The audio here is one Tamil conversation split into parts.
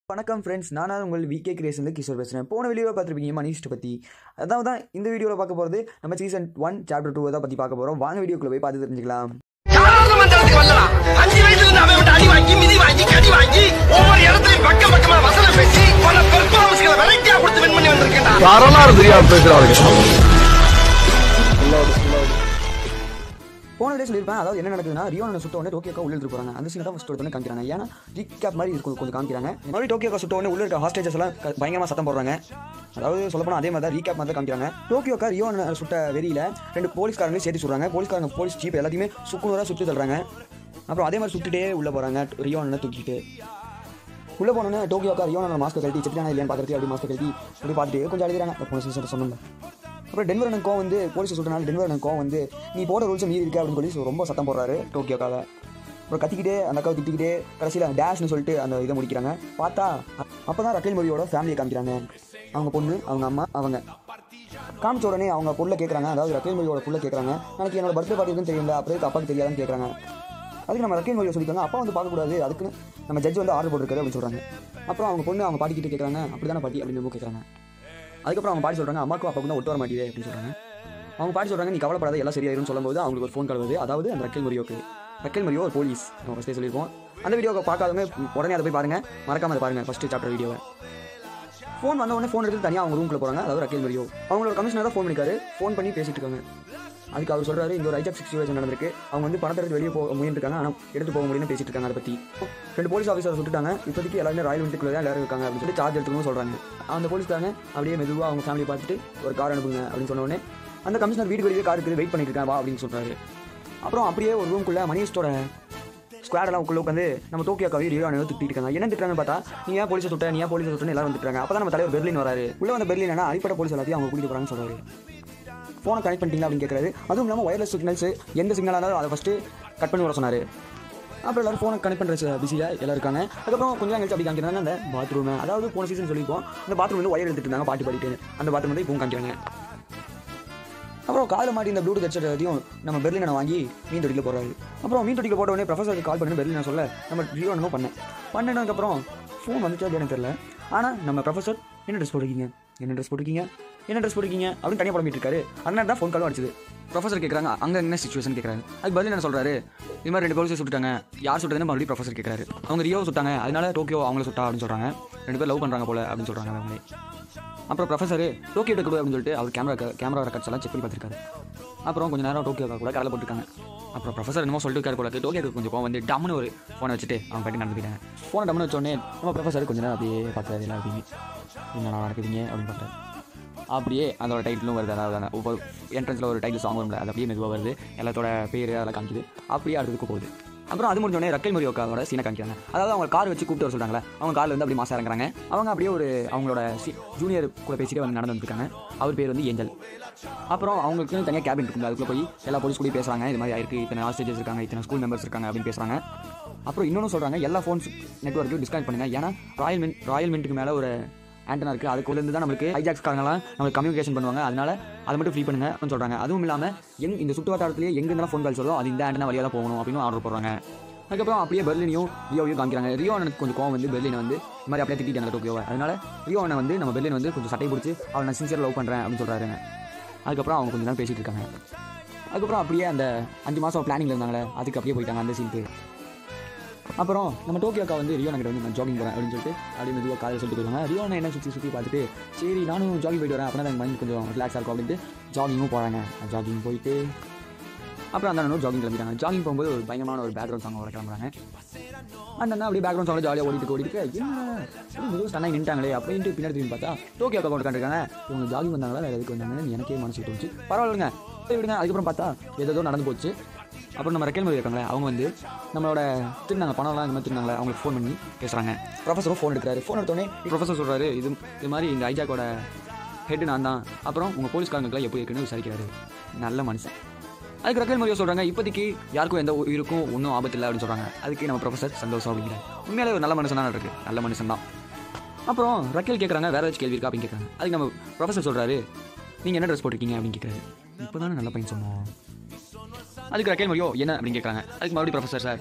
வணக்கம் ஃப்ரெண்ட்ஸ் நானாக உங்கள் விகே கிரியேஷனில் கிஷோர் பேசுகிறேன் போன வீடியோவில் பார்த்துருப்பீங்க மணிஷ்ட பற்றி அதாவது தான் இந்த வீடியோவில் பார்க்க போகிறது நம்ம சீசன் ஒன் சாப்டர் டூ தான் பற்றி பார்க்க போகிறோம் வாங்க வீடியோக்குள்ளே போய் பார்த்து தெரிஞ்சுக்கலாம் நாடாளுமன்றத்துக்கு வரலாம் அஞ்சு வயசுல இருந்து அவன் விட்டு அடி வாங்கி மிதி வாங்கி கடி வாங்கி ஒவ்வொரு இடத்துலயும் பக்கம் பக்கமா வசனம் பேசி பல பெர்ஃபார்மன்ஸ்களை வெரைட்டியா கொடுத்து வின் பண்ணி வந்திருக்கேன் வரலாறு தெரியாம பேசுறாங்க போன வீடியோ சொல்லியிருப்பேன் அதாவது என்ன நடக்குதுன்னா ரியோனை சுட்ட உடனே டோக்கியோக்கா உள்ள எடுத்து போகிறாங்க அந்த சீனை தான் ஃபஸ்ட் உடனே காமிக்கிறாங்க ஏன்னா ரீகேப் மாதிரி இருக்கும் கொஞ்சம் காமிக்கிறாங்க மறுபடியும் டோக்கியோக்கா சுட்ட உடனே உள்ள இருக்க ஹாஸ்டேஜஸ் எல்லாம் க- பயங்கரமா சத்தம் போடுறாங்க அதாவது சொல்லப்போனால் அதே மாதிரி தான் ரீகேப் மாதிரி தான் காமிக்கிறாங்க டோக்கியோக்கா ரியோனை சுட்ட வெறியில ரெண்டு போலீஸ்காரங்களையும் சேர்த்து சொல்கிறாங்க போலீஸ்காரங்க போலீஸ் ஜீப் எல்லாத்தையுமே சுக்குநூறாக சுற்றி தள்ளுறாங்க அப்புறம் அதே மாதிரி சுட்டுட்டே உள்ளே போகிறாங்க ரியோனை தூக்கிட்டு உள்ளே போனோன்னே டோக்கியோக்கா ரியோனோட மாஸ்க் கழட்டி செத்துட்டானா இல்லையான்னு பார்க்கறதுக்கு அப்படி மாஸ்க் கழட்டி அப்படி பார்த்துட்டு கொஞ்சம் அழுகிறாங்க போன சீசன் சொன்னாங்க அப்புறம் டென்வர் அண்ணன் கோவம் வந்து போலீஸ் சொல்றனால டென்வர் அண்ணன் கோவம் வந்து நீ போட ரூல்ஸ் மீறி இருக்க அப்படின்னு சொல்லி ரொம்ப சத்தம் போடுறாரு டோக்கியோக்காக அப்புறம் கத்திக்கிட்டே அந்த அக்காவை திட்டிக்கிட்டே கடைசியில் டேஷ்னு சொல்லிட்டு அந்த இதை முடிக்கிறாங்க பார்த்தா அப்போ தான் ரக்கேல் மொழியோட ஃபேமிலியை காமிக்கிறாங்க அவங்க பொண்ணு அவங்க அம்மா அவங்க காமிச்ச உடனே அவங்க பொருளை கேட்குறாங்க அதாவது ரக்கேல் மொழியோட புள்ள கேட்குறாங்க எனக்கு என்னோட பர்த்டே பார்ட்டி இருக்குன்னு தெரியல அப்புறம் எதுக்கு அப்பாவுக்கு தெரியாதுன்னு கேட்குறாங்க அதுக்கு நம்ம ரக்கேல் மொழியை சொல்லிட்டாங்க அப்பா வந்து பார்க்கக்கூடாது அதுக்குன்னு நம்ம ஜட்ஜ் வந்து ஆர்டர் போட்டிருக்காரு அப்படின்னு சொல்கிறாங்க அப்புறம் அவங்க பொண்ணு அவங்க பாட்டி கிட்ட கேட்குறாங்க அப்படி தானே பாட்டி அப்படின்னு கேட்குறாங்க அதுக்கப்புறம் அவங்க பாட்டி சொல்கிறாங்க அம்மாக்கும் அப்பாவுக்கும் தான் ஒட்டு வர மாட்டேது அப்படின்னு சொல்கிறாங்க அவங்க பாட்டி சொல்கிறாங்க நீ கவலைப்படாத எல்லாம் சரியாயிரும்னு சொல்லும்போது அவங்களுக்கு ஒரு ஃபோன் கால் வருது அதாவது அந்த ரக்கேல் மரியோக்கு ரக்கேல் மரியோ ஒரு போலீஸ் நம்ம ஃபஸ்ட்டே சொல்லியிருப்போம் அந்த வீடியோவை பார்க்காதவங்க உடனே அதை போய் பாருங்கள் மறக்காம அதை பாருங்கள் ஃபஸ்ட்டு சாப்டர் வீடியோவை ஃபோன் வந்த உடனே ஃபோன் எடுத்து தனியாக அவங்க ரூம்குள்ள போகிறாங்க அதாவது ரக்கேல் மரியோ அவங்களோட கமிஷனர் தான் ஃபோன் பண்ணிக்காரு ஃபோன் பண்ணி பேசிட்டு இருக்காங்க அதுக்கு அவர் சொல்றாரு இங்க ஒரு ஐஜாக் சிச்சுவேஷன் நடந்திருக்கு அவங்க வந்து பணத்தை எடுத்து வெளியே போக முயன்றிருக்காங்க ஆனால் எடுத்து போக முடியும்னு பேசிட்டு இருக்காங்க அதை பற்றி ரெண்டு போலீஸ் ஆஃபீஸர் சுட்டுட்டாங்க இப்போதைக்கு எல்லாருமே ராயல் வீட்டுக்குள்ள தான் எல்லாரும் இருக்காங்க அப்படின்னு சொல்லி சார்ஜ் எடுத்துக்கணும் சொல்றாங்க அந்த போலீஸ்காரங்க அப்படியே மெதுவாக அவங்க ஃபேமிலி பார்த்துட்டு ஒரு கார் அனுப்புங்க அப்படின்னு சொன்ன உடனே அந்த கமிஷனர் வீடு வெளியே கார் இருக்குது வெயிட் பண்ணிட்டு இருக்கான் வா அப்படின்னு சொல்றாரு அப்புறம் அப்படியே ஒரு ரூம்குள்ள மணியஸ்டோட ஸ்குவாடெல்லாம் உள்ள உட்காந்து நம்ம டோக்கியோ கவி ரியோ அனுபவம் திட்டிட்டு இருக்காங்க என்ன திட்டுறாங்கன்னு பார்த்தா நீ ஏன் போலீஸ் சுட்ட நீ ஏன் போலீஸ் சுட்டன்னு எல்லாரும் வந்துட்டாங்க அப்போ நம்ம தலைவர் பெர்லின் வராரு உள்ள வந்த பெர்லின் என்ன அடிப்படை போலீஸ் எல்லாத்தையும் அவங்க கூட்டிட்டு போறாங்கன்னு சொல்றாரு ஃபோனை கனெக்ட் பண்ணிட்டீங்களா அப்படின்னு கேட்குறாரு அதுவும் இல்லாமல் ஒயர்லெஸ் சிக்னல்ஸ் எந்த சிக்னலாக இருந்தாலும் அதை ஃபஸ்ட்டு கட் பண்ணி வர சொன்னார் அப்புறம் எல்லாரும் ஃபோனை கனெக்ட் பண்ணுற பிஸியாக எல்லாம் இருக்காங்க அதுக்கப்புறம் கொஞ்சம் நேரம் கழிச்சு அப்படி காமிக்கிறாங்க அந்த பாத்ரூம் அதாவது போன சீசன் சொல்லியிருப்போம் அந்த பாத்ரூம் வந்து ஒயர் எடுத்துட்டு இருந்தாங்க பாட்டு பாடிட்டு அந்த பாத்ரூம் வந்து இப்பவும் காமிக்கிறாங்க அப்புறம் காலில் மாட்டி இந்த ப்ளூடூத் ஹெட்செட் எல்லாத்தையும் நம்ம பெர்லினை வாங்கி மீன் தொட்டியில் போடுறாரு அப்புறம் மீன் தொட்டியில் போட்ட உடனே ப்ரொஃபஸருக்கு கால் பண்ணி பெர்லினை சொல்ல நம்ம ரியோ என்னமோ பண்ணேன் பண்ணினதுக்கப்புறம் ஃபோன் வந்துச்சா இல்லையான்னு தெரியல ஆனால் நம்ம ப்ரொஃபஸர் என்ன ட்ரெஸ் போட்டிருக்கீங்க என்ன ட்ரெஸ் போட்டிருக்கீங்க என்ன ட்ரெஸ் போட்டிருக்கீங்க அப்படின்னு தனியாக புலம்பிட்டு இருக்காரு அண்ணன் தான் ஃபோன் காலும் அடிச்சது ப்ரொஃபஸர் கேட்குறாங்க அங்கே என்ன சுச்சுவேஷன் கேட்குறாரு அது பதில் என்ன சொல்கிறாரு இது மாதிரி ரெண்டு போலீஸ் சுட்டுட்டாங்க யார் சுட்டதுன்னு மறுபடியும் ப்ரொஃபஸர் கேட்குறாரு அவங்க ரியோ சுட்டாங்க அதனால டோக்கியோ அவங்கள சுட்டா அப்படின்னு சொல்கிறாங்க ரெண்டு பேர் லவ் பண்ணுறாங்க போல அப்படின்னு சொல்கிறாங்க அவங்களே அப்புறம் ப்ரொஃபஸர் டோக்கியோ எடுக்க அப்படின்னு சொல்லிட்டு அவர் கேமரா கேமரா ரெக்கார்ட்ஸ் எல்லாம் செக் பண்ணி பார்த்துருக்காரு அப்புறம் கொஞ்ச நேரம் டோக்கியோ கூட கடலை போட்டுருக்காங்க அப்புறம் ப்ரொஃபஸர் என்னமோ சொல்லிட்டு இருக்காரு போல டோக்கியோக்கு கொஞ்சம் கோவம் வந்து டம்னு ஒரு ஃபோனை வச்சுட்டு அவங்க பாட்டி நடந்து போயிட்டாங்க ஃபோனை டம்னு வச்சோடனே நம்ம ப்ரொஃபஸர் கொஞ்ச நேரம் அப்படியே பார்க்குறாரு எல்லா அப்படியே என்ன நடக்குதுங்க அப்படின்னு பார்க்குறாரு அப்படியே அதோட டைட்டிலும் வருது அதாவது அந்த ஒவ்வொரு என்ட்ரன்ஸில் ஒரு டைட்டில் சாங் வரும்ல அது அப்படியே மெதுவாக வருது எல்லாத்தோட பேர் அதெல்லாம் காமிக்குது அப்படியே அடுத்ததுக்கு போகுது அப்புறம் அது முடிஞ்சோடனே ரக்கல் மரியோக்காவோட சீனை காமிக்கிறாங்க அதாவது அவங்க கார் வச்சு கூப்பிட்டு வர சொல்கிறாங்களே அவங்க காரில் வந்து அப்படி மாசம் இறங்குறாங்க அவங்க அப்படியே ஒரு அவங்களோட ஜூனியர் கூட பேசிட்டே வந்து நடந்து வந்துருக்காங்க அவர் பேர் வந்து ஏஞ்சல் அப்புறம் அவங்களுக்கு தனியாக கேபின் இருக்குங்க அதுக்குள்ள போய் எல்லா போலீஸ் கூட பேசுகிறாங்க இது மாதிரி ஆயிருக்கு இத்தனை ஹாஸ்டேஜஸ் இருக்காங்க இத்தனை ஸ்கூல் மெம்பர்ஸ் இருக்காங்க அப்படின்னு பேசுகிறாங்க அப்புறம் இன்னொன்று சொல்கிறாங்க எல்லா ஃபோன்ஸ் நெட்ஒர்க்கையும் டிஸ்கனெக்ட் பண்ணுங்க ஏன்னா ராயல் மின் ராயல் மின்ட்டுக்கு மேலே ஒரு ஆண்டனா இருக்குது அதுக்குள்ளேருந்து தான் நம்மளுக்கு ஹைஜாக்ஸ்காரங்களாம் நம்மளுக்கு கம்யூனிகேஷன் பண்ணுவாங்க அதனால அதை மட்டும் ஃப்ரீ பண்ணுங்க அப்படின்னு சொல்கிறாங்க அதுவும் இல்லாமல் எங் இந்த சுற்று வட்டாரத்துலேயே எங்கெங்கெல்லாம் ஃபோன் கால் சொல்லும் அது இந்த ஆண்டனா வழியாக தான் போகணும் அப்படின்னு ஆர்டர் போடுறாங்க அதுக்கப்புறம் அப்படியே பெர்லினையும் ரியோவையும் காமிக்கிறாங்க ரியோ எனக்கு கொஞ்சம் கோவம் வந்து பெர்லினை வந்து இந்த மாதிரி அப்படியே திட்டிட்டாங்க டோக்கியோவை அதனால ரியோ அண்ணன் வந்து நம்ம பெர்லின் வந்து கொஞ்சம் சட்டை பிடிச்சி அவனை நான் சின்சியர் லவ் பண்ணுறேன் அப்படின்னு சொல்கிறாருங்க அதுக்கப்புறம் அவங்க கொஞ்சம் நேரம் பேசிட்டு இருக்காங்க அதுக்கப்புறம் அப்படியே அந்த அஞ்சு மாதம் பிளானிங்கில் இருந்தாங்களே அதுக்கு அப்படியே போயிட்டாங்க அந்த சீனுக்கு அப்புறம் நம்ம டோக்கியோக்கா வந்து ரியோனா கிட்ட வந்து நான் ஜாகிங் போகிறேன் அப்படின்னு சொல்லிட்டு அப்படியே மெதுவாக காலையில் சொல்லிட்டு போயிருவாங்க ரியோனா என்ன சுற்றி சுற்றி பார்த்துட்டு சரி நானும் ஜாகிங் போயிட்டு வரேன் அப்படின்னா எனக்கு மைண்ட் கொஞ்சம் ரிலாக்ஸாக இருக்கும் அப்படின்ட்டு ஜாகிங்கும் போகிறாங்க ஜாகிங் போயிட்டு அப்புறம் அந்த அண்ணனும் ஜாகிங் கிளம்பிட்டாங்க ஜாகிங் போகும்போது ஒரு பயங்கரமான ஒரு பேக்ரவுண்ட் சாங் வர கிளம்புறாங்க அந்த அண்ணா அப்படியே பேக்ரவுண்ட் சாங்கில் ஜாலியாக ஓடிட்டு ஓடிட்டு என்ன மெதுவாக ஸ்டன்னாக நின்ட்டாங்களே அப்படின்ட்டு பின்னாடி திரும்பி பார்த்தா டோக்கியோ அக்கௌண்ட் கண்டிருக்காங்க இவங்க ஜாகிங் வந்தாங்களா வேறு எதுக்கு வந்தாங்கன்னு எனக்கே மனசு தோணுச்சு பரவாயில்லைங்க சரி விடுங்க அதுக்கப்புறம் பார்த்தா ஏதோ நடந்து போச்சு அப்புறம் நம்ம ரெக்கல் மொழி இருக்காங்களே அவங்க வந்து நம்மளோட திருநாங்க பணம்லாம் இந்த மாதிரி திருநாங்களே அவங்களுக்கு ஃபோன் பண்ணி பேசுகிறாங்க ப்ரொஃபஸரும் ஃபோன் எடுக்கிறாரு ஃபோன் எடுத்தோடனே ப்ரொஃபஸர் சொல்கிறாரு இது இது மாதிரி இந்த ஐஜாக்கோட ஹெட் நான் தான் அப்புறம் உங்கள் போலீஸ்காரங்களுக்குலாம் எப்படி இருக்குன்னு விசாரிக்கிறாரு நல்ல மனுஷன் அதுக்கு ரக்கல் மொழியோ சொல்கிறாங்க இப்போதைக்கு யாருக்கும் எந்த உயிருக்கும் ஒன்றும் ஆபத்து இல்லை அப்படின்னு சொல்கிறாங்க அதுக்கு நம்ம ப்ரொஃபஸர் சந்தோஷம் அப்படிங்கிறார் உண்மையிலே ஒரு நல்ல மனுஷன் தான் இருக்கு நல்ல மனுஷன் தான் அப்புறம் ரக்கேல் கேட்குறாங்க வேற ஏதாச்சும் கேள்வி இருக்கா அப்படின்னு கேட்குறாங்க அதுக்கு நம்ம ப்ரொஃபஸர் சொல்கிறாரு நீங்கள் என்ன ட்ரெஸ் போட்டிருக்கீங்க அப்படின்னு கேட்குறாரு இப்போ தானே நல்ல பையன் சொன்னோம் அதுக்கு ரக்கேல் மொழியோ என்ன அப்படின்னு கேட்குறாங்க அதுக்கு மறுபடியும் ப்ரொஃபஸர் சார்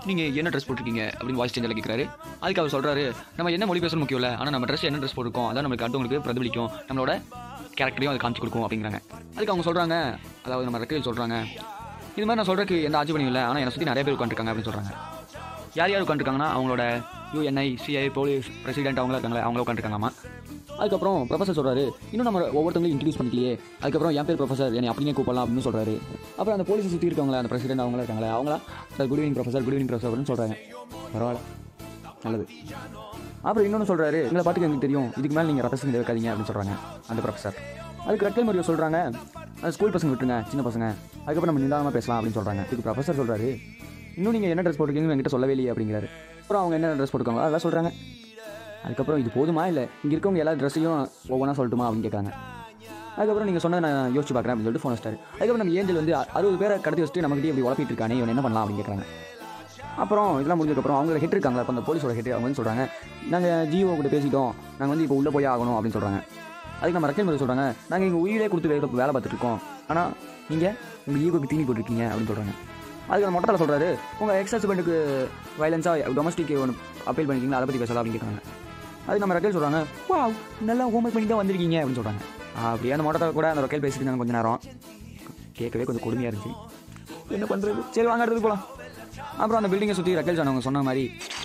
நீங்கள் என்ன ட்ரெஸ் போட்டிருக்கீங்க அப்படின்னு வாய்ஸ் சேஞ்சில் கேட்குறாரு அதுக்கு அவர் சொல்கிறாரு நம்ம என்ன மொழி பேசணும் முக்கியம் இல்லை ஆனால் நம்ம ட்ரெஸ் என்ன ட்ரெஸ் போட்டிருக்கோம் அதான் நம்மளுக்கு அடுத்தவங்களுக்கு பிரதிபலிக்கும் நம்மளோட கேரக்டரையும் அது காமிச்சு கொடுக்கும் அப்படிங்கிறாங்க அதுக்கு அவங்க சொல்கிறாங்க அதாவது நம்ம ரெக்கையில் சொல்கிறாங்க இது மாதிரி நான் சொல்கிறதுக்கு எந்த ஆட்சேபனையும் இல்லை ஆனால் என்னை சுற்றி நிறைய பேர் உட்காந்துருக்காங்க அப்படின்னு சொல்கிறாங்க யார் யார் உட்காந்துருக்காங்கன்னா அவங்களோட யூஎன்ஐ சிஐ போலீஸ் பிரசிடென்ட் அவங்களா இருக்காங்களே அவங்கள உட்காந்துருக்காங்கம்மா அதுக்கப்புறம் ப்ரொஃபசர் சொல்கிறாரு இன்னும் நம்ம ஒவ்வொருத்தவங்களும் இன்ட்ரடியூஸ் பண்ணிக்கலையே அதுக்கப்புறம் என் பேர் ப்ரொஃபசர் என்னை அப்படியே கூப்பிடலாம் அப்படின்னு சொல்கிறாரு அப்புறம் அந்த போலீஸ் சுற்றி இருக்கவங்களே அந்த பிரசிடென்ட் அவங்களா இருக்காங்களே அவங்களா sir good evening professor good evening professor அப்படின்னு சொல்கிறாங்க பரவாயில்ல நல்லது அப்புறம் இன்னொன்று சொல்கிறாரு எங்களை பாட்டுக்கு எங்களுக்கு தெரியும் இதுக்கு மேலே நீங்கள் ரத்த சிந்தை வைக்காதீங்க அப்படின்னு சொல்கிறாங்க அந்த ப்ரொஃபசர் அதுக்கு ரெக்கல் மரியோ சொல்கிறாங்க அது ஸ்கூல் பசங்க விட்டுருங்க சின்ன பசங்க அதுக்கப்புறம் நம்ம நிதானமாக பேசலாம் அப்படின்னு சொல்கிறாங்க இதுக்கு ப்ரொஃபசர் சொல்கிறாரு இன்னும் நீங்கள் என்ன ட்ரெஸ் போட்டிருக்கீங்கன்னு என்கிட்ட சொல்லவே இல்லையே அப்படிங்கிறாரு அப்புறம் அவங்க என்ன ட்ரெஸ் போட்டுருக்காங்க அதெல்லாம் சொல்கிறாங்க அதுக்கப்புறம் இது போதுமா இல்லை இங்கே இருக்கவங்க எல்லா ட்ரெஸ்ஸையும் ஒவ்வொன்றா சொல்லட்டுமா அப்படின்னு கேட்காங்க அதுக்கப்புறம் நீங்கள் சொன்னதை நான் யோசிச்சு பார்க்குறேன் அப்படின்னு சொல்லிட்டு ஃபோன் வச்சிட்டாரு அதுக்கப்புறம் நம்ம ஏஞ்சல் வந்து அறுபது பேரை கடத்தி வச்சுட்டு நம்மகிட்ட இப்படி உழப்பிட்டு இருக்கானே இவன் என்ன பண்ணலாம் அப்படின்னு கேட்குறாங்க அப்புறம் இதெல்லாம் முடிஞ்சதுக்கப்புறம் அவங்க ஹெட் இருக்காங்க அப்போ அந்த போலீஸோட ஹெட் அவங்க வந்து சொல்கிறாங்க நாங்கள் ஜியோ கிட்ட பேசிட்டோம் நாங்கள் வந்து இப்போ உள்ளே போய் ஆகணும் அப்படின்னு சொல்கிறாங்க அதுக்கு நம்ம ரக்கல் முறை சொல்கிறாங்க நாங்கள் எங்கள் உயிரே கொடுத்து வேலை வேலை பார்த்துட்டு இருக்கோம் ஆனால் நீங்கள் உங்கள் ஈகோக்கு தீனி போட்டிருக்கீங்க அப்படின்னு சொல்கிறாங்க அதுக்கு அந்த மொட்டத்தில் சொல்கிறாரு உங்கள் எக்ஸ் ஹஸ்பண்டுக்கு வயலன்ஸாக டொமஸ்டிக் ஒன்று அப்பீல் பண்ணிக்கிங்களா அதை பற்றி பேசலாம் அப்படின்னு கேட்குறாங்க அது நம்ம ரக்கல் சொல்கிறாங்க வா நல்லா ஹோம்ஒர்க் பண்ணி தான் வந்திருக்கீங்க அப்படின்னு சொல்கிறாங்க அப்படியே அந்த மொட்டத்தில் கூட அந்த ரக்கல் பேசிட்டு இருந்தாங்க கொஞ்ச நேரம் கேட்கவே கொஞ்சம் கொடுமையாக இருந்துச்சு என்ன பண்ணுறது சரி வாங்க எடுத்துட்டு போகலாம் அப்புறம் அந்த பில்டிங்கை சுற்றி ரக்கல் அவங்க சொன்ன மாதிரி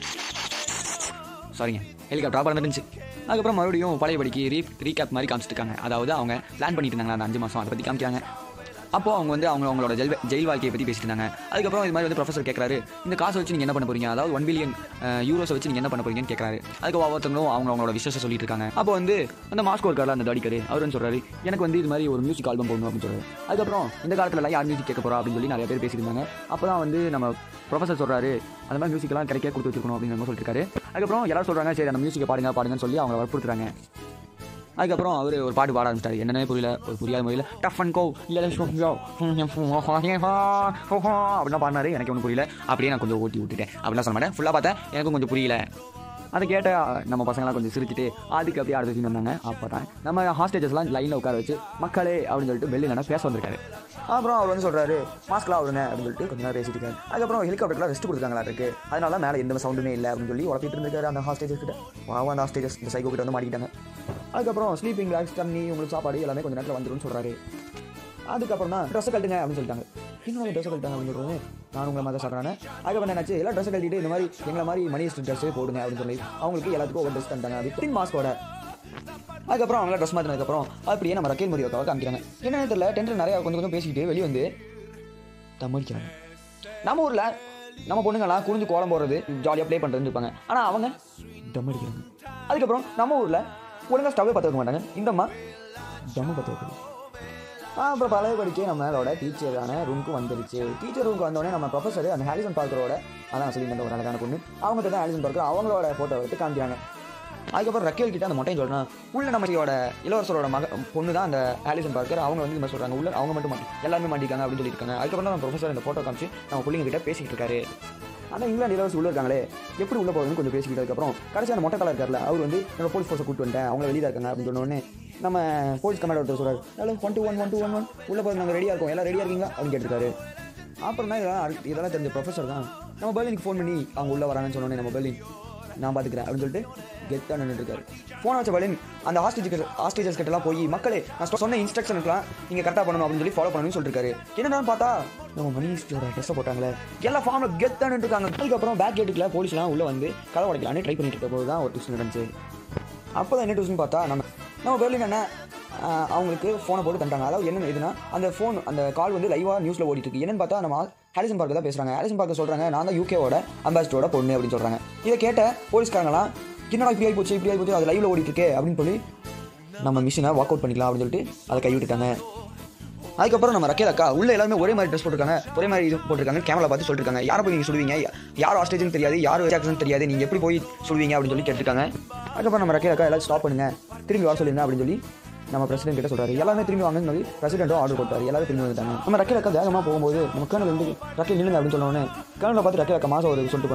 சாரிங்க ஹெலிகாப்டர் பறந்துருந்துச்சு அதுக்கப்புறம் மறுபடியும் பழையபடிக்கு ரீ ரீகேப் மாதிரி காமிச்சிட்டு இருக்காங்க அதாவது அவங்க பிளான் பண்ணிட்டு இருந்தாங்க அந்த அஞ்சு மாதம் அதை பற்றி காமிக்கிறாங்க அப்போ அவங்க வந்து அவங்க அவங்களோட ஜெயில் ஜெயில் வாழ்க்கையை பற்றி பேசிட்டு இருந்தாங்க அதுக்கப்புறம் இது மாதிரி வந்து ப்ரொஃபசர் கேட்குறாரு இந்த காசை வச்சு நீங்கள் என்ன பண்ண போறீங்க அதாவது ஒன் பில்லியன் யூரோஸை வச்சு நீங்கள் என்ன பண்ண போறீங்கன்னு கேட்குறாரு அதுக்கு ஒவ்வொருத்தங்களும் அவங்க அவங்களோட விஷயத்தை சொல்லிட்டு இருக்காங்க அப்போ வந்து அந்த மாஸ்கோ இருக்கார்ல அந்த தாடிக்காரு அவர் வந்து சொல்றாரு எனக்கு வந்து இது மாதிரி ஒரு மியூசிக் ஆல்பம் போடணும் அப்படின்னு சொல்றாரு அதுக்கப்புறம் இந்த காலத்துல யார் மியூசிக் கேட்க போறா அப்படின்னு சொல்லி நிறைய பேர் பேசிட்டு இருந்தாங்க அப்போ தான் வந்து நம்ம ப்ரொஃபசர் சொல்றாரு அந்த மாதிரி மியூசிக்லாம் கிடைக்க கொடுத்து வச்சிருக்கணும் அப்படின்னு நம்ம சொல்லிட்டு இருக்காரு அதுக்கப்புறம் எல்லாரும் சொல்றாங்க சரி அந்த மியூசிக்கை பாடுங்க பாடுங்கன்னு சொல்லி அவங்க வற்புறுத்துறாங்க அதுக்கப்புறம் அவர் ஒரு பாட்டு பாட ஆரம்பிச்சிட்டாரு என்னன்னே புரியல ஒரு புரியாத முறையில் டஃப் அண்ட் கோ இல்லை அப்படிலாம் பாடினாரு எனக்கு ஒன்றும் புரியல அப்படியே நான் கொஞ்சம் ஓட்டி விட்டுட்டேன் அப்படிலாம் சொல்ல மாட்டேன் ஃபுல்லாக பார்த்தேன் எனக்கும் கொஞ்சம் புரியல அதை கேட்ட நம்ம பசங்களாம் கொஞ்சம் சிரிச்சிட்டு அதுக்கு அப்படியே அடுத்த சீன் வந்தாங்க அப்போ தான் நம்ம ஹாஸ்டேஜஸ்லாம் லைனில் உட்கார வச்சு மக்களே அப்படின்னு சொல்லிட்டு வெளியில் என்ன பேச வந்திருக்காரு அப்புறம் அவர் வந்து சொல்கிறாரு மாஸ்க்லாம் அவருங்க அப்படின்னு சொல்லிட்டு கொஞ்ச நேரம் பேசிட்டு இருக்காரு அதுக்கப்புறம் ஹெலிகாப்டர்லாம் ரெஸ்ட் கொடுத்துருக்காங்களா இருக்கு அதனால மேலே எந்த சவுண்டுமே இல்லை அப்படின்னு சொல்லி உழப்பிட்டு இருந்திருக்காரு அந்த ஹாஸ்டேஜஸ் கிட்ட பாவம் அந்த ஹாஸ்டேஜஸ் இந்த சைக்கோ கிட்ட வந்து மாட்டிக்கிட்டாங்க அதுக்கப்புறம் ஸ்லீப்பிங் பேக்ஸ் தண்ணி உங்களுக்கு சாப்பாடு எல்லாமே கொஞ்சம் நேரத்தில் வந்துரும்னு சொல்கிறாரு அதுக்கப்புறம் தான் ட்ரெஸ்ஸை கட்டுங்க அப்படின்னு சொல்லிட்டாங்க இன்னும் ட்ரெஸ்ஸை கட்டுங்க அப்படின்னு சொல்றது நான் உங்களை மாதிரி சொல்கிறேன் அதுக்கப்புறம் என்னாச்சு எல்லாம் ட்ரெஸ்ஸை கட்டிட்டு இந்த மாதிரி எங்களை மாதிரி மணி ட்ரெஸ்ஸே போடுங்க அப்படின்னு சொல்லி அவங்களுக்கு எல்லாத்துக்கும் ஒவ்வொரு ட்ரெஸ் தந்தாங்க வித்தின் மாஸ்கோட அதுக்கப்புறம் அவங்கள ட்ரெஸ் மாற்றினதுக்கப்புறம் அப்படியே நம்ம ரக்கேல் முறியோக்காவை காமிக்கிறாங்க என்னன்னு தெரியல டென்ட்டில் நிறைய கொஞ்சம் கொஞ்சம் பேசிக்கிட்டு வெளியே வந்து தம்மடிக்கிறாங்க நம்ம ஊரில் நம்ம பொண்ணுங்களாம் குனிஞ்சு கோலம் போடுறது ஜாலியாக ப்ளே பண்ணுறதுன்னு இருப்பாங்க ஆனால் அவங்க தம் அடிக்கிறாங்க அதுக்கப்புறம் நம்ம ஊரில் ஒழுங்காக ஸ்டவ்வே பற்ற வைக்க மாட்டாங்க இந்த அம்மா தம்மு பற்ற வைக்கிறது ஆ, அப்புறம் பழைய படிக்க நம்மளோட டீச்சரான ரூமுக்கு வந்துருச்சு டீச்சர் ரூமுக்கு வந்தோடனே நம்ம ப்ரொஃபஸர் அந்த ஹாரிசன் பார்க்கரோட அதான் சொல்லியிருந்த ஒரு அழகான பொண்ணு அவங்க தான் ஹாரிசன் பார்க்கர் அவங்களோட ஃபோட்டோ எடுத்து காமிக்கிறாங்க அதுக்கப்புறம் ரக்கேல் கிட்ட அந்த மொட்டையும் சொல்றான் உள்ள நம்மளோட இளவரசரோட மக பொண்ணு தான் அந்த ஆலிசன் பார்க்கர் அவங்க வந்து இந்த மாதிரி சொல்றாங்க உள்ள அவங்க மட்டும் மாட்டி எல்லாருமே மாட்டிக்காங்க அப்படின்னு சொல்லியிருக்காங்க அதுக்கப்புறம் தான் நம்ம ப்ரொஃபஸர் இந்த ஃபோட்டோ காமிச்சு நம்ம பிள்ளைங்க கிட்ட பேசிக்கிட்டு இருக்காரு ஆனால் இங்கிலாந்து இளவரசி உள்ள இருக்காங்களே எப்படி உள்ள போகுதுன்னு கொஞ்சம் பேசிக்கிட்டு அதுக்கப்புறம் கடைசி அந்த மொட்டை கலர் இருக்கார்ல அவர் வந்து நம்ம போலீஸ் ஃபோர்ஸை கூட்டு வந்துட்டேன் அவங்க வெளியே இருக்காங்க அப்படின்னு சொன்ன உடனே நம்ம போலீஸ் கமாண்டர் ஒருத்தர் சொல்றாரு hello one two one one two one one உள்ள போய் நாங்கள் ரெடியாக இருக்கோம் எல்லாம் ரெடியாக இருக்கீங்களா அப்படின்னு கேட்டிருக்காரு அப்புறம் தான் இதெல்லாம் அடுத்து- இதெல்லாம் தெரிஞ்ச ப்ரொஃபஸர் தான் நம்ம பெர்லினுக்கு ஃபோன் பண்ணி அவங்க உள்ள வராங்கன்னு சொன்னோன்னே நம்ம பெர்லின் நான் பார்த்துக்கிறேன் அப்படின்னு சொல்லிட்டு கெத்தாக நின்றுட்டு இருக்காரு ஃபோன் வச்ச பெர்லின் அந்த ஹாஸ்டேஜ் ஹாஸ்டேஜஸ் கிட்டலாம் போய் மக்களே நான் சொன்ன இன்ஸ்ட்ரக்ஷனுக்குலாம் நீங்கள் கரெக்டாக பண்ணணும் அப்படின்னு சொல்லி ஃபாலோ பண்ணணும்னு சொல்லிருக்காரு என்னடான்னு பார்த்தா நம்ம மணிஸ்டோட ட்ரெஸ்ஸை போட்டாங்களே எல்லா ஃபார்மில் கெத்தாக இருக்காங்க அதுக்கப்புறம் பேக் கேட்டுக்குள்ள போலீஸ்லாம் உள்ள வந்து கதை உடைக்கலான்னு ட்ரை பண்ணிட்டு இருக்க போது தான் ஒரு டியூஷன் நடந்துச்சு அப்போ தான் என்ன டியூஷன் பார்த்தா நம்ம நம்ம பெர்லின் என்ன ஆஹ் அவங்களுக்கு ஃபோனை போட்டு தந்தாங்க அதாவது என்ன எதுனா அந்த ஃபோன் அந்த கால் வந்து லைவாக நியூஸில் ஓடிட்டு இருக்கு என்னன்னு பார்த்தா நம்ம ஹாரிசன் பார்க்க தான் பேசுகிறாங்க ஹாரிசன் பார்க்க சொல்கிறாங்க நான் தான் யூகேவோட அம்பாசிடரோட பொண்ணு அப்படின்னு சொல்கிறாங்க இதை கேட்ட போலீஸ்காரங்களாம் என்னடா இப்படி ஆகி போச்சு இப்படி ஆகி போச்சு அது லைவில் ஓடிட்டு இருக்கே அப்படின்னு சொல்லி நம்ம மிஷினை வாக் அவுட் பண்ணிக்கலாம் அப்படின்னு சொல்லிட்டு அதை கைவிட்டுட்டாங்க அதுக்கப்புறம் நம்ம ரக்கேல் அக்கா உள்ள எல்லாருமே ஒரே மாதிரி ட்ரெஸ் போட்டிருக்காங்க ஒரே மாதிரி இது போட்டிருக்காங்க கேமரா பார்த்து சொல்லிருக்காங்க யாரை போய் நீங்கள் சொல்லுவீங்க யார் ஆஸ்டேஜ்னு தெரியாது யார் ஜாக்சன் தெரியாது நீங்கள் எப்படி போய் சொல்லுவீங்க அப்படின்னு சொல்லி கேட்டிருக்காங்க அதுக்கப்புறம் நம்ம ரக்கேல் அக்கா எல்லாரும் ஸ்டாப் பண்ணுங்க திரும்பி வர சொல்லுங்க அப்படின்னு சொல்லி நம்ம பிரசிடென்ட் கிட்ட சொல்றாரு எல்லாமே திரும்பி வாங்கன்னு சொல்லி பிரசிடென்ட்டும் ஆர்டர் போட்டாரு எல்லாரும் திரும்பி வந்துட்டாங்க நம்ம ரக்கேல் அக்கா வேகமாக போகும்போது நம்ம கேர்னல் வந்து ரக்கேல் நில்லுங்க அப்படின்னு சொன்ன உடனே கேர்னலை பார்த்து ரக்கேல் அக்கா மாசம் ஒரு சொல்லிட்டு போனாங்க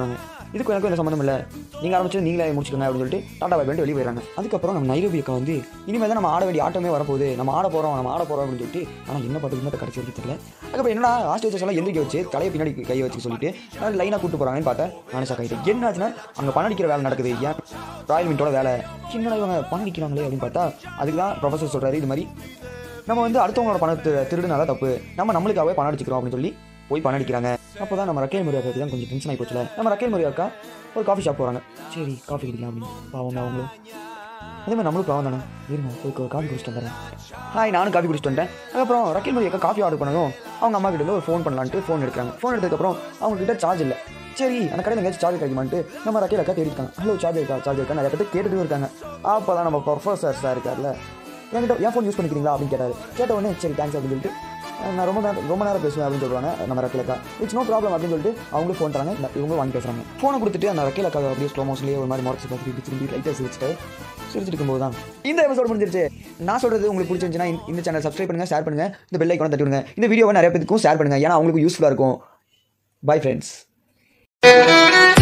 இதுக்கு எனக்கும் எந்த சம்மந்தம் இல்லை நீங்கள் ஆரம்பிச்சு நீங்களே முடிச்சுக்கோங்க அப்படின்னு சொல்லிட்டு டாடா பை பண்ணிட்டு வெளியே போயிடுறாங்க அதுக்கப்புறம் நம்ம நைரோபி அக்கா வந்து இனிமேல் தான் நம்ம ஆட வேண்டிய ஆட்டமே வரப்போகுது நம்ம ஆட போகிறோம் நம்ம ஆட போகிறோம் அப்படின்னு சொல்லிட்டு ஆனால் என்ன பார்த்து இன்னும் கடைசி வரைக்கும் தெரியல அதுக்கப்புறம் என்னடா ஆஸ்டேஜஸ் எல்லாம் எந்திரிக்க வச்சு தலையை பின்னாடி கை வச்சு சொல்லிட்டு நான் லைனாக கூட்டு போகிறாங்கன்னு பார்த்தேன் நானே சாக்காயிட்டு என்ன ஆச்சுன்னா அங்கே பணம் அடிக்கிற வேலை நடக்குது ஏன் ராயல் மின்ட்டோட வேலை என்னடா இவங்க பணம் அடிக்கிறாங்களே அப்படின்னு பார்த்தா அதுக்கு தான் ப்ரொஃபஸர் சொல்கிறாரு இது மாதிரி நம்ம வந்து அடுத்தவங்களோட பணத்தை திருடுனால தப்பு நம்ம நம்மளுக்காகவே பணம் அடிச்சுக்கிறோம் அப்படின்னு சொல்லி போய் பணம் அடிக்கிறாங்க அப்போ தான் நம்ம ரக்கேல் முறையாக்கு தான் கொஞ்சம் டென்ஷன் ஆகி போச்சுல நம்ம ரக்கேல் முறையாக்கா ஒரு காஃபி ஷாப் போகிறாங்க சரி காஃபி குடிக்கலாம் அப்படின்னு பாவங்க அவங்களும் அதே மாதிரி நம்மளும் பாவம் தானே இருங்க போய் ஒரு காஃபி குடிச்சிட்டு வந்துடுறேன் ஹாய் நானும் காஃபி குடிச்சிட்டு வந்தேன் அதுக்கப்புறம் ரக்கேல் முறையாக்கா காஃபி ஆர்டர் பண்ணதும் அவங்க அம்மா கிட்ட இருந்து ஒரு ஃபோன் பண்ணலான்ட்டு ஃபோன் எடுக்கிறாங்க ஃபோன் எடுத்ததுக்கப்புறம் அவங்க கிட்ட சார்ஜ் இல்லை சரி அந்த கடையில் எங்கேயாச்சும் சார்ஜ் கிடைக்குமான்ட்டு நம்ம ரக்கேல் அக்கா தேடிருக்காங்க ஹலோ சார்ஜ் இருக்கா சார்ஜ் இருக்கா நிறைய பேர் கேட்டுட்டு இருக்காங்க அப்போ தான் நம்ம ப்ரொஃபஸர் சார் இருக்கார்ல என்கிட்ட என் ஃபோன் யூஸ் பண்ணிக்கிறீங்களா அப்படின்னு கேட்டார் கேட்ட உடனே சரி தேங்க்ஸ் அப்படின்னு சொல்லிட்டு அஹ் நான் ரொம்ப நேரம் ரொம்ப நேரம் பேசுவேன் அப்படின்னு சொல்லுவாங்க நம்ம ரக்கிலக்கா இட்ஸ் நோ ப்ராப்ளம் அப்படின்னு சொல்லிட்டு அவங்களும் ஃபோன் தராங்க இந்த- இவங்களும் வாங்கி பேசுறாங்க ஃபோனை கொடுத்துட்டு அந்த ரக்கிலக்கா அப்படியே ஸ்லோ மோஷன்லேயே ஒரு மாதிரி முறைச்சு பார்த்துட்டு இப்படி திரும்பி லைட்டாக சிரிச்சுட்டு சிரிச்சிட்டு இருக்கும்போது தான் இந்த எபிசோட் முடிஞ்சிருச்சு நான் சொல்றது உங்களுக்கு பிடிச்சிருந்துச்சுன்னா இந்த- இந்த சேனல் சப்ஸ்கிரைப் பண்ணுங்க ஷேர் பண்ணுங்க இந்த பெல் ஐக்கான தட்டி விடுங்க இந்த வீடியோவை நிறைய பேருக்கும் ஷேர் பண்ணுங்க ஏன்னா அவங்களுக்கு யூஸ்ஃபுல்லாக இருக்கும் பை ஃப்ரெண்ட்ஸ்